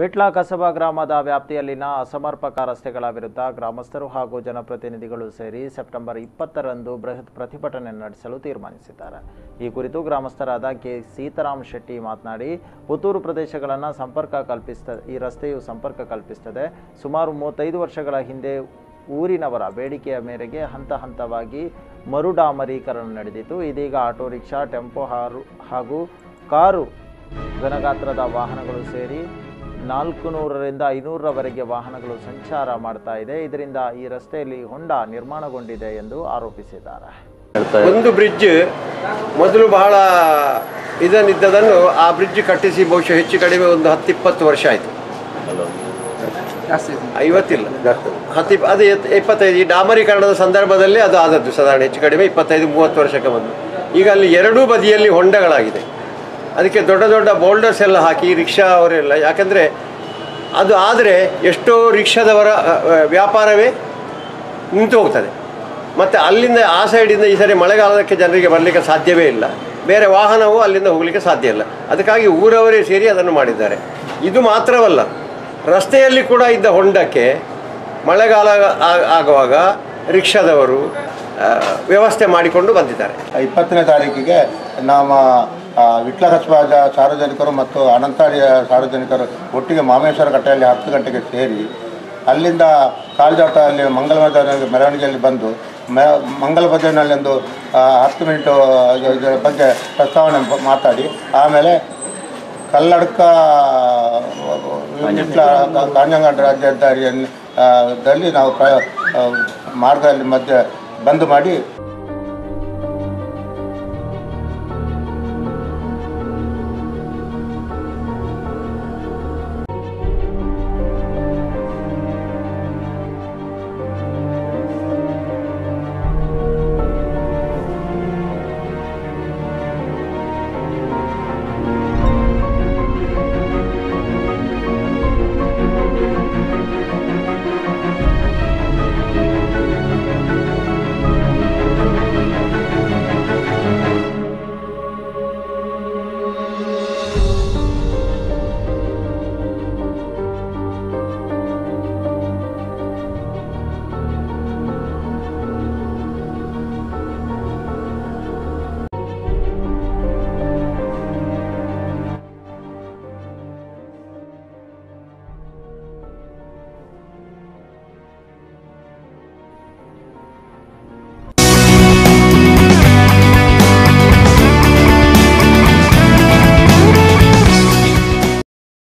ವಿಟ್ಲ ಕಸಬಾ ಗ್ರಾಮದ ವ್ಯಾಪ್ತಿಯಲ್ಲಿನ ಅಸಮರ್ಪಕ ರಸ್ತೆಗಳ ವಿರುದ್ಧ ಗ್ರಾಮಸ್ಥರು ಹಾಗೂ ಜನಪ್ರತಿನಿಧಿಗಳು ಸೇರಿ ಸೆಪ್ಟೆಂಬರ್ ಇಪ್ಪತ್ತರಂದು ಬೃಹತ್ ಪ್ರತಿಭಟನೆ ನಡೆಸಲು ತೀರ್ಮಾನಿಸಿದ್ದಾರೆ ಈ ಕುರಿತು ಗ್ರಾಮಸ್ಥರಾದ ಕೆ ಸೀತಾರಾಮ್ ಶೆಟ್ಟಿ ಮಾತನಾಡಿ ಪುತ್ತೂರು ಪ್ರದೇಶಗಳನ್ನು ಸಂಪರ್ಕ ಕಲ್ಪಿಸ್ತ ಈ ರಸ್ತೆಯು ಸಂಪರ್ಕ ಕಲ್ಪಿಸುತ್ತದೆ ಸುಮಾರು ಮೂವತ್ತೈದು ವರ್ಷಗಳ ಹಿಂದೆ ಊರಿನವರ ಬೇಡಿಕೆಯ ಮೇರೆಗೆ ಹಂತ ಹಂತವಾಗಿ ಮರುಡಾಮರೀಕರಣ ನಡೆದಿತ್ತು ಇದೀಗ ಆಟೋ ರಿಕ್ಷಾ ಟೆಂಪೋ ಹಾರು ಹಾಗೂ ಕಾರು ಘನಗಾತ್ರದ ವಾಹನಗಳು ಸೇರಿ ನಾಲ್ಕು ನೂರರಿಂದ ಐನೂರರವರೆಗೆ ವಾಹನಗಳು ಸಂಚಾರ ಮಾಡ್ತಾ ಇದೆ ಇದರಿಂದ ಈ ರಸ್ತೆಯಲ್ಲಿ ಹೊಂಡ ನಿರ್ಮಾಣಗೊಂಡಿದೆ ಎಂದು ಆರೋಪಿಸಿದ್ದಾರೆ ಒಂದು ಬ್ರಿಡ್ಜ್ ಮೊದಲು ಬಹಳ ಇದನ್ನಿದ್ದದನ್ನು ಆ ಬ್ರಿಡ್ಜ್ ಕಟ್ಟಿಸಿ ಬಹುಶಃ ಹೆಚ್ಚು ಕಡಿಮೆ ಒಂದು ಹತ್ತು ಇಪ್ಪತ್ತು ವರ್ಷ ಆಯಿತು ಐವತ್ತಿಲ್ಲ ಹತ್ತು ಇಪ್ಪ- ಅದು ಎತ್- ಇಪ್ಪತ್ತೈದು ಈ ಡಾಮರೀಕರಣದ ಸಂದರ್ಭದಲ್ಲಿ ಅದು ಆದದ್ದು ಸಾಧಾರಣ ಹೆಚ್ಚು ಕಡಿಮೆ ಇಪ್ಪತ್ತೈದು ಮೂವತ್ತು ವರ್ಷಕ್ಕೆ ಬಂದು ಈಗ ಅಲ್ಲಿ ಎರಡೂ ಬದಿಯಲ್ಲಿ ಹೊಂಡಗಳಾಗಿದೆ ಅದಕ್ಕೆ ದೊಡ್ಡ ದೊಡ್ಡ ಬೋಲ್ಡರ್ಸ್ ಎಲ್ಲ ಹಾಕಿ ರಿಕ್ಷಾ ಅವರೆಲ್ಲ ಯಾಕಂದರೆ ಅದು ಆದರೆ ಎಷ್ಟೋ ರಿಕ್ಷಾದವರ ಅ, ಅ, ವ್ಯಾಪಾರವೇ ನಿಂತು ಹೋಗ್ತದೆ ಮತ್ತು ಅಲ್ಲಿಂದ ಆ ಸೈಡಿಂದ ಈ ಸರಿ ಮಳೆಗಾಲಕ್ಕೆ ಜನರಿಗೆ ಬರಲಿಕ್ಕೆ ಸಾಧ್ಯವೇ ಇಲ್ಲ ಬೇರೆ ವಾಹನವೂ ಅಲ್ಲಿಂದ ಹೋಗಲಿಕ್ಕೆ ಸಾಧ್ಯ ಇಲ್ಲ ಅದಕ್ಕಾಗಿ ಊರವರೇ ಸೇರಿ ಅದನ್ನು ಮಾಡಿದ್ದಾರೆ ಇದು ಮಾತ್ರವಲ್ಲ ರಸ್ತೆಯಲ್ಲಿ ಕೂಡ ಇದ್ದ ಹೊಂಡಕ್ಕೆ ಮಳೆಗಾಲ ಆ- ಆಗುವಾಗ ರಿಕ್ಷಾದವರು ಆ, ವ್ಯವಸ್ಥೆ ಮಾಡಿಕೊಂಡು ಬಂದಿದ್ದಾರೆ ಇಪ್ಪತ್ತನೇ ತಾರೀಕಿಗೆ ನಮ್ಮ ಆ, ವಿಟ್ಲ ಕಸ್ಬಾದ ಸಾರ್ವಜನಿಕರು ಮತ್ತು ಅನಂತಾಡಿಯ ಸಾರ್ವಜನಿಕರು ಒಟ್ಟಿಗೆ ಮಾಮೇಶ್ವರ ಕಟ್ಟೆಯಲ್ಲಿ ಹತ್ತು ಗಂಟೆಗೆ ಸೇರಿ ಅಲ್ಲಿಂದ ಕಾಲ್ಜಾಟದಲ್ಲಿ ಮಂಗಲಮದ ಮೆರವಣಿಗೆಯಲ್ಲಿ ಬಂದು ಮ ಮಂಗಲಭದ್ರನಲ್ಲಿ ಒಂದು ಆ, ಹತ್ತು ಮಿನಿಟು ಇದು- ಇದರ ಬಗ್ಗೆ ಪ್ರಸ್ತಾವನೆ ಪ- ಮಾತಾಡಿ ಆಮೇಲೆ ಕಲ್ಲಡ್ಕ ವಿಟ್ಲ ಕಾಂಜಂಗಾಡ ರಾಜ್ಯ ಹೆದ್ದಾರಿಯಲ್ಲಿ ಆ, ದಲ್ಲಿ ನಾವು ಪ್ರ ಆ, ಮಾರ್ಗದಲ್ಲಿ ಮಧ್ಯೆ ಬಂದ್ ಮಾಡಿ